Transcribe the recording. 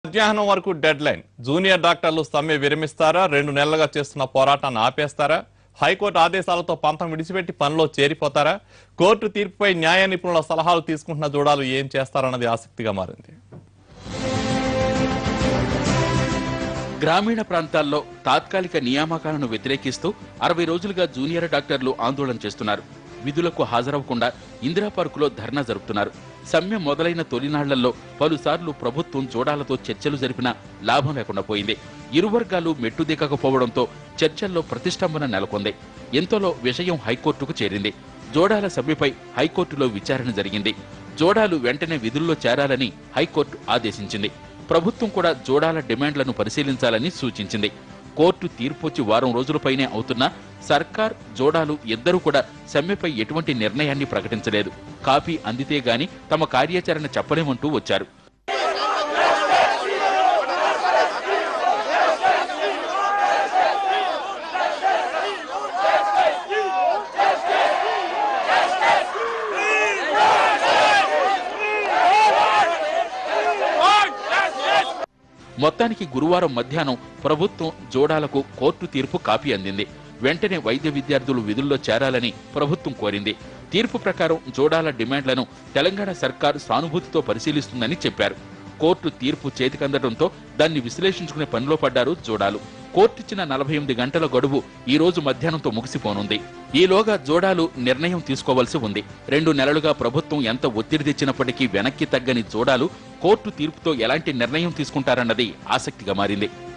మధ్యాహ్నం వరకు dead line junior డాక్టర్లు సమ్మె విరమిస్తారా రెండు నెలలుగా చేస్తున్న పోరాటాన్ని ఆపేస్తారా హైకోర్టు ఆదేశాలతో పంతం విడిచిపెట్టి పనిలో చేరిపోతారా కోర్టు తీర్పుపై న్యాయ నిపుణుల సలహాలు తీసుకుంటున్న జోడాలు ఏం చేస్తారన్నది ఆసక్తిగా మారింది గ్రామీణ ప్రాంతాల్లో తాత్కాలిక నియామకాలను వ్యతిరేకిస్తూ అరవై రోజులుగా జూనియర్ డాక్టర్లు ఆందోళన చేస్తున్నారు విధులకు హాజరవ్వకుండా ఇందిరా పార్కులో ధర్నా జరుపుతున్నారు సమ్మె మొదలైన తొలినాళ్లలో పలుసార్లు ప్రభుత్వం జోడాలతో చర్చలు జరిపినా లాభం లేకుండా పోయింది ఇరు వర్గాలు మెట్టు దిక్కకపోవడంతో చర్చల్లో ప్రతిష్టంభన నెలకొంది ఎంతలో విషయం హైకోర్టుకు చేరింది జోడాల సమ్మెపై హైకోర్టులో విచారణ జరిగింది జోడాలు వెంటనే విధుల్లో చేరాలని హైకోర్టు ఆదేశించింది ప్రభుత్వం కూడా జోడాల డిమాండ్లను పరిశీలించాలని సూచించింది కోర్టు తీర్పొచ్చి వారం రోజులపైనే అవుతున్నా సర్కార్ జోడాలు ఇద్దరూ కూడా సమ్మెపై ఎటువంటి నిర్ణయాన్ని ప్రకటించలేదు కాపీ అందితే గాని తమ కార్యాచరణ చెప్పలేమంటూ వచ్చారు మొత్తానికి గురువారం మధ్యాహ్నం ప్రభుత్వం జోడాలకు కోర్టు తీర్పు కాపీ అందింది వెంటనే వైద్య విద్యార్థులు విధుల్లో చేరాలని ప్రభుత్వం కోరింది తీర్పు ప్రకారం జోడాల డిమాండ్లను తెలంగాణ సర్కార్ సానుభూతితో పరిశీలిస్తుందని చెప్పారు కోర్టు తీర్పు చేతికందడంతో దాన్ని విశ్లేషించుకునే పనిలో పడ్డారు జోడాలు కోర్టిచ్చిన నలభై ఎనిమిది గంటల గడువు ఈ రోజు మధ్యాహ్నంతో ముగిసిపోనుంది ఈలోగా జోడాలు నిర్ణయం తీసుకోవాల్సి ఉంది రెండు నెలలుగా ప్రభుత్వం ఎంత ఒత్తిడి తెచ్చినప్పటికీ వెనక్కి తగ్గని జోడాలు కోర్టు తీర్పుతో ఎలాంటి నిర్ణయం తీసుకుంటారన్నది ఆసక్తిగా మారింది